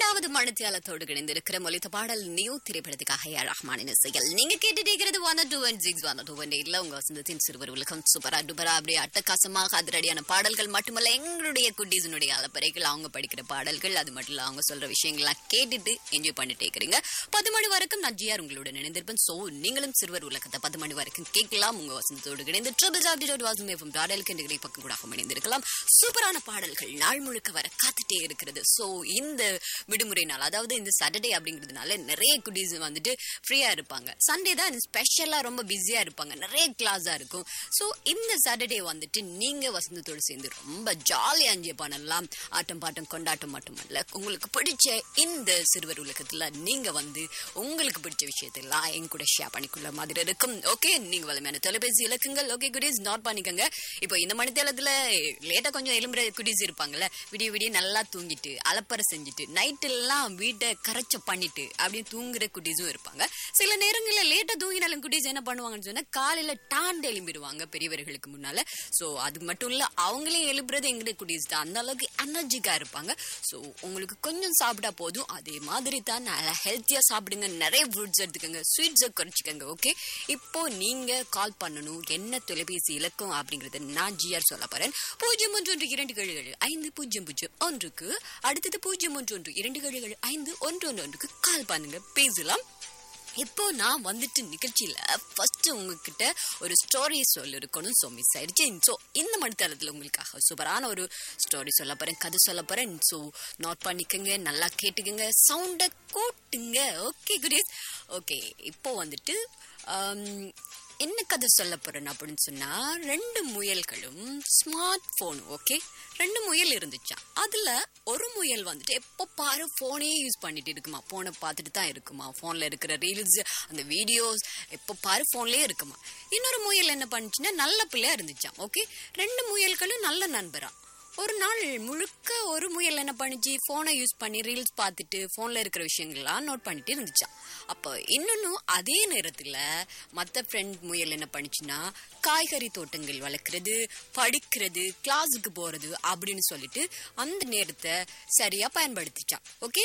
இரண்டாவது மணித்தியாலத்தோடு இணைந்திருக்கிற மொழித்த பாடல் நியூ திரைப்படத்துக்காக ஏ ரஹ்மானின் இசையில் நீங்க கேட்டுட்டு இருக்கிறது one two one six one two one எயிட்ல உங்க வசந்தத்தின் சிறுவர் உலகம் சூப்பரா டுபரா அப்படியே அட்டகாசமாக அதிரடியான பாடல்கள் மட்டுமல்ல எங்களுடைய குட்டீஸினுடைய அலப்பறைகள் அவங்க படிக்கிற பாடல்கள் அது மட்டும் இல்ல அவங்க சொல்ற விஷயங்கள்லாம் கேட்டுட்டு என்ஜாய் பண்ணிட்டே இருக்கிறீங்க பத்து மணி வரைக்கும் நான் ஜிஆர் உங்களுடன் இணைந்திருப்பேன் சோ நீங்களும் சிறுவர் உலகத்தை பத்து மணி வரைக்கும் கேட்கலாம் உங்க வசந்தத்தோடு இணைந்து ட்ரிபிள் ஜாப் டாட் வாசம் எஃப்எம் பாடலுக்கு என்ற பக்கம் கூட இணைந்திருக்கலாம் சூப்பரான பாடல்கள் நாள் முழுக்க வர காத்துட்டே இருக்கிறது சோ இந்த விடுமுறை நாள் அதாவது இந்த சாட்டர்டே அப்படிங்கிறதுனால நிறைய குட்டீஸ் வந்துட்டு ஃப்ரீயா இருப்பாங்க சண்டே தான் ஸ்பெஷலா ரொம்ப பிஸியா இருப்பாங்க நிறைய கிளாஸா இருக்கும் சோ இந்த சாட்டர்டே வந்துட்டு நீங்க வசந்தத்தோடு சேர்ந்து ரொம்ப ஜாலியா என்ஜாய் பண்ணலாம் ஆட்டம் பாட்டம் கொண்டாட்டம் மட்டுமல்ல உங்களுக்கு பிடிச்ச இந்த சிறுவர் உலகத்துல நீங்க வந்து உங்களுக்கு பிடிச்ச விஷயத்தெல்லாம் என் கூட ஷேர் பண்ணிக்கொள்ள மாதிரி இருக்கும் ஓகே நீங்க வளமையான தொலைபேசி இலக்குங்கள் ஓகே குடீஸ் நோட் பண்ணிக்கோங்க இப்போ இந்த மணித்தேலத்துல லேட்டா கொஞ்சம் எலும்புற குடீஸ் இருப்பாங்கல்ல விடிய விடிய நல்லா தூங்கிட்டு அலப்பறை செஞ்சுட்டு நைட் எல்லாம் வீட்டை கரைச்ச பண்ணிட்டு அப்படியே தூங்குற குட்டீஸும் இருப்பாங்க சில நேரங்களில் லேட்டா தூங்கினாலும் குட்டீஸ் என்ன பண்ணுவாங்கன்னு சொன்னா காலையில டாண்டு எழும்பிடுவாங்க பெரியவர்களுக்கு முன்னால சோ அது மட்டும் இல்ல அவங்களே எழுப்புறது எங்களுடைய குட்டீஸ் தான் அந்த அளவுக்கு எனர்ஜிக்கா இருப்பாங்க சோ உங்களுக்கு கொஞ்சம் சாப்பிட்டா போதும் அதே மாதிரி தான் நல்லா ஹெல்த்தியா சாப்பிடுங்க நிறைய ஃப்ரூட்ஸ் எடுத்துக்கோங்க ஸ்வீட்ஸை குறைச்சிக்கோங்க ஓகே இப்போ நீங்க கால் பண்ணணும் என்ன தொலைபேசி இலக்கம் அப்படிங்கறத நான் ஜிஆர் சொல்ல போறேன் பூஜ்ஜியம் ஒன்று ஒன்று இரண்டு ஏழு ஏழு ஐந்து பூஜ்ஜியம் பூஜ்ஜியம் ஒன்றுக்கு அடுத்தது பூஜ்ஜியம் ஒன்று ஒன்று இரண்டு ஏழு ஏழு ஐந்து ஒன்று ஒன்று ஒன்றுக்கு கால் பண்ணுங்க பேசலாம் இப்போ நான் வந்துட்டு நிகழ்ச்சியில ஃபர்ஸ்ட் உங்ககிட்ட ஒரு ஸ்டோரி சொல்லிருக்கணும் ஸோ மிஸ் ஆயிடுச்சு ஸோ இந்த மணித்தளத்தில் உங்களுக்காக சூப்பரான ஒரு ஸ்டோரி சொல்ல போறேன் கதை சொல்ல போறேன் ஸோ நோட் பண்ணிக்கோங்க நல்லா கேட்டுக்கோங்க சவுண்டை கூட்டுங்க ஓகே குடீஸ் ஓகே இப்போ வந்துட்டு ஆம், என்ன கதை சொல்ல போறேன் அப்படின்னு சொன்னா ரெண்டு முயல்களும் ஸ்மார்ட் போன் ஓகே ரெண்டு முயல் இருந்துச்சாம் அதுல ஒரு முயல் வந்துட்டு எப்போ பாரு போனே யூஸ் பண்ணிட்டு இருக்குமா போனை பார்த்துட்டு தான் இருக்குமா போன்ல இருக்கிற ரீல்ஸ் அந்த வீடியோஸ் எப்போ பாரு போன்லயே இருக்குமா இன்னொரு முயல் என்ன பண்ணுச்சுன்னா நல்ல பிள்ளையா இருந்துச்சாம் ஓகே ரெண்டு முயல்களும் நல்ல நண்பரா ஒரு நாள் முழுக்க ஒரு முயல் என்ன பண்ணுச்சு போனை யூஸ் பண்ணி ரீல்ஸ் பார்த்துட்டு போன்ல இருக்கிற விஷயங்கள்லாம் நோட் பண்ணிட்டு இருந்துச்சாம் அப்போ இன்னொன்னும் அதே நேரத்துல மத்த ஃப்ரெண்ட் முயல் என்ன பண்ணுச்சுன்னா காய்கறி தோட்டங்கள் வளர்க்குறது படிக்கிறது கிளாஸுக்கு போறது அப்படின்னு சொல்லிட்டு அந்த நேரத்தை சரியா பயன்படுத்திச்சான் ஓகே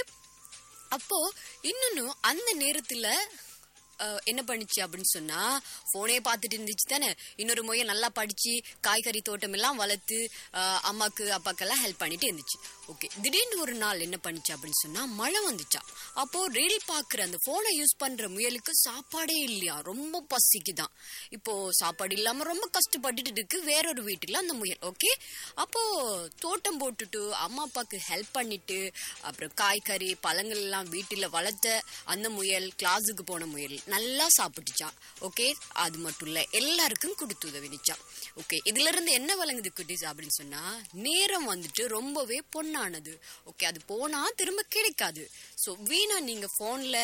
அப்போ இன்னொன்னும் அந்த நேரத்துல அஹ், என்ன பண்ணுச்சு அப்படின்னு சொன்னா போனே பார்த்துட்டு இருந்துச்சு தானே இன்னொரு முயல் நல்லா படிச்சு காய்கறி தோட்டம் எல்லாம் வளர்த்து அஹ், அம்மாக்கு அப்பாக்கெல்லாம் ஹெல்ப் பண்ணிட்டு இருந்துச்சு ஓகே திடீர்னு ஒரு நாள் என்ன பண்ணுச்சு அப்படின்னு சொன்னா மழை வந்துச்சா அப்போ ரீல் பாக்குற அந்த போனை யூஸ் பண்ற முயலுக்கு சாப்பாடே இல்லையா ரொம்ப பசிக்குதான் இப்போ சாப்பாடு இல்லாம ரொம்ப கஷ்டப்பட்டுட்டு இருக்கு வேறொரு வீட்டுல அந்த முயல் ஓகே அப்போ தோட்டம் போட்டுட்டு அம்மா அப்பாக்கு ஹெல்ப் பண்ணிட்டு அப்புறம் காய்கறி பழங்கள் எல்லாம் வீட்டுல வளர்த்த அந்த முயல் கிளாஸுக்கு போன முயல் நல்லா சாப்பிட்டுச்சான் ஓகே அது மட்டும் இல்ல எல்லாருக்கும் கொடுத்து உதவிச்சான் ஓகே இதுல இருந்து என்ன வழங்குது குட்டீஸ் அப்படின்னு சொன்னா நேரம் வந்துட்டு ரொம்பவே பொண்ணானது ஓகே அது போனா திரும்ப கிடைக்காது ஸோ வீணா நீங்க போன்ல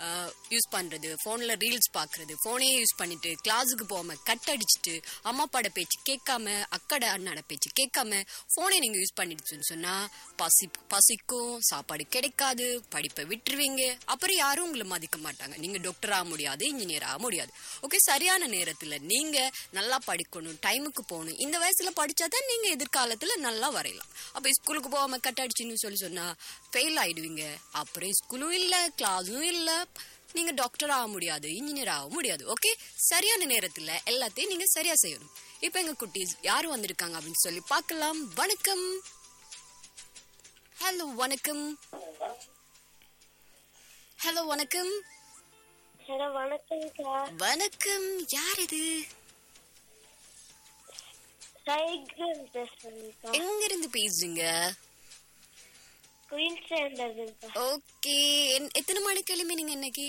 யூஸ் பண்றது போன்ல ரீல்ஸ் பாக்குறது போனே யூஸ் பண்ணிட்டு கிளாஸுக்கு போகாம கட் அடிச்சுட்டு அம்மா அப்பாட பேச்சு கேட்காம அக்கட அண்ணாட பேச்சு கேட்காம போனை நீங்க யூஸ் பண்ணிடுச்சுன்னு சொன்னா பசி பசிக்கும் சாப்பாடு கிடைக்காது படிப்பை விட்டுருவீங்க அப்புறம் யாரும் உங்களை மதிக்க மாட்டாங்க நீங்க டாக்டர் ஆக முடியாது இன்ஜினியர் ஆக முடியாது ஓகே சரியான நேரத்துல நீங்க நல்லா படிக்கணும் டைமுக்கு போகணும் இந்த வயசுல படிச்சாதான் நீங்க எதிர்காலத்துல நல்லா வரையலாம் அப்ப ஸ்கூலுக்கு போகாம கட் அடிச்சுன்னு சொல்லி சொன்னா ஃபெயில் ஆயிடுவீங்க அப்புறம் ஸ்கூலும் இல்ல கிளாஸும் இல்ல நீங்க டாக்டர் ஆக முடியாது இன்ஜினியர் ஆக முடியாது ஓகே சரியான நேரத்துல எல்லாத்தையும் நீங்க சரியா செய்யணும் இப்ப எங்க குட்டீஸ் யாரு வந்திருக்காங்க அப்படின்னு சொல்லி பார்க்கலாம் வணக்கம் ஹலோ வணக்கம் ஹலோ வணக்கம் ஹலோ வணக்கம்க்கா வணக்கம் யார் இது சைக்கிள் பேசுறேன்க்கா எங்க இருந்து பேசுறீங்க குயின்ஸ்லாண்ட்ல இருக்குக்கா ஓகே எத்தனை மணிக்கு எழுப்பினீங்க இன்னைக்கு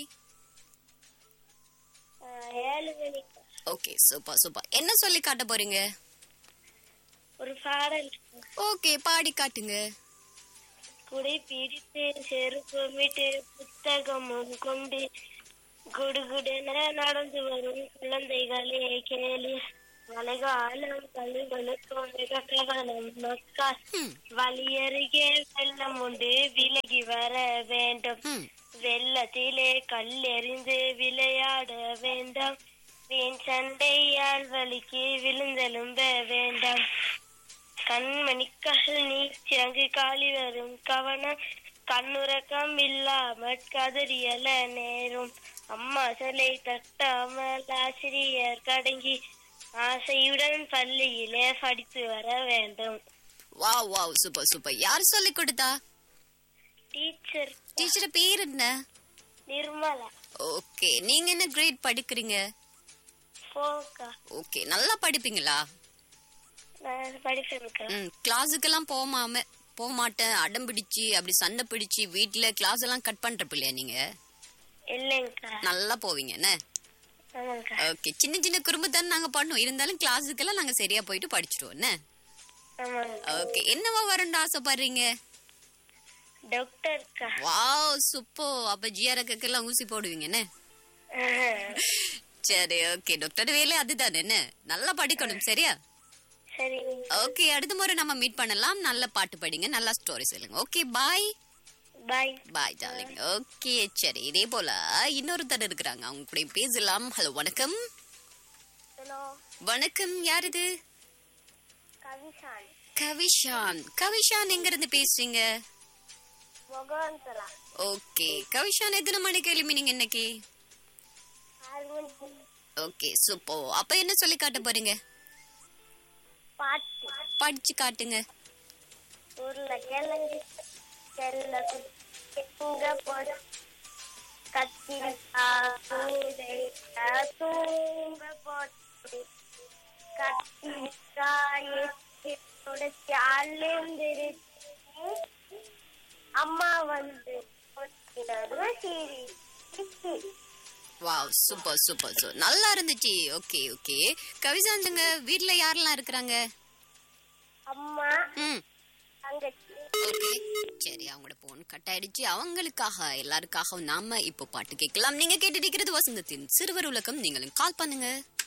ஆஹ் ஏழு மணிக்கா ஓகே சூப்பர் சூப்பர் என்ன சொல்லி காட்ட போறீங்க ஒரு பாடல் ஓகே பாடி காட்டுங்க குடை பிடித்து செருப்புமிட்டு புத்தகமும் கொண்டு குடுகுடென நடந்து வரும் குழந்தைகளே கேளு மழைகாலம் கழுகளுக்கும் மிக கவனம் மக்கள் ம், வழியருகே வெள்ளம் உண்டு விலகி வர வேண்டும் ம். வெள்ளத்திலே கல்லெறிந்து விளையாட வேண்டாம் வீண் சண்டையால் வலிக்கு விழுந்தெலும்ப வேண்டாம் கண்மணிக்கால் நீ சிறங்கு காலி வரும் கவனம் கண்ணுறக்கம் இல்லாமற் கதறியல நேரும் அம்மா சிலை தட்டாமல் ஆசிரியர் கடங்கி ஆசையுடன் பள்ளியிலே படித்து வர வேண்டும் வாவ் வாவ் சூப்பர் சூப்பர் யார் சொல்லி கொடுத்தா டீச்சர் டீச்சர் பேர் என்ன நிர்மலா ஓகே நீங்க என்ன கிரேட் படிக்கிறீங்க போக்கா ஓகே நல்லா படிப்பீங்களா நான் படிப்பேன்க்கா ம் கிளாஸுக்கெல்லாம் போகாம போக மாட்டேன் அடம் பிடிச்சு அப்படி சண்டை பிடிச்சு வீட்ல கிளாஸ் எல்லாம் கட் பண்ற பிள்ளையா நீங்க இல்லைங்கக்கா நல்லா போவீங்க என்ன ஆமாங்கக்கா ஓகே சின்ன சின்ன குறும்பு தானே நாங்க பண்ணுவோம் இருந்தாலும் கிளாஸுக்கெல்லாம் நாங்க சரியா போயிட்டு படிச்சிருவோம் என்ன ஆமாங்க ஓகே என்னவா வரணும்னு ஆசைப்படுறீங்க டாக்டர்க்கா வாவ் சூப்பர் அப்ப ஜிஆர்எக்கெல்லாம் ஊசி போடுவீங்க என்ன சரி ஓகே டாக்டர் வேலை அதுதானே என்ன நல்லா படிக்கணும் சரியா சரி ஓகே அடுத்த முறை நம்ம மீட் பண்ணலாம் நல்ல பாட்டு படிங்க நல்லா ஸ்டோரி சொல்லுங்க okay bye bye bye darling okay சரி இதே போல இன்னொருத்தர் இருக்கிறாங்க அவங்க கூட பேசலாம் ஹலோ வணக்கம் ஹலோ வணக்கம் யார் இது கவிஷான் கவிஷான் கவிஷான் எங்க இருந்து பேசுறீங்க முகவந்தலா ஓகே கவிஷான் எத்தனை மணிக்கு எழுப்பினீங்க இன்னைக்கு ஆறு மணிக்கு ஓகே சூப்பர் அப்ப என்ன சொல்லி காட்ட போறீங்க பாட்டு படிச்சு காட்டுங்க உருளைக்கிழங்கு செல்ல எங்க போட கத்திரிக்காய் சூடைக்காய் தூங்க போட்டு கத்திரிக்காய் உடைச்சி அழுந்திருச்சு அம்மா வந்து கொட்டினது சிரிச்சு வாவ் சூப்பர் சூப்பர் சூப்பர் நல்லா இருந்துச்சு ஓகே ஓகே கவிசாந்துங்க வீட்ல யாரெல்லாம் இருக்கிறாங்க அம்மா ம் தங்கச்சி ஓகே சரி அவங்களோட போன் கட் ஆயிடுச்சு அவங்களுக்காக எல்லாருக்காகவும் நாம இப்போ பாட்டு கேட்கலாம் நீங்க கேட்டுட்டு இருக்கிறது வசந்தத்தின் சிறுவர் உலகம் நீங்களும் கால் பண்ணுங்க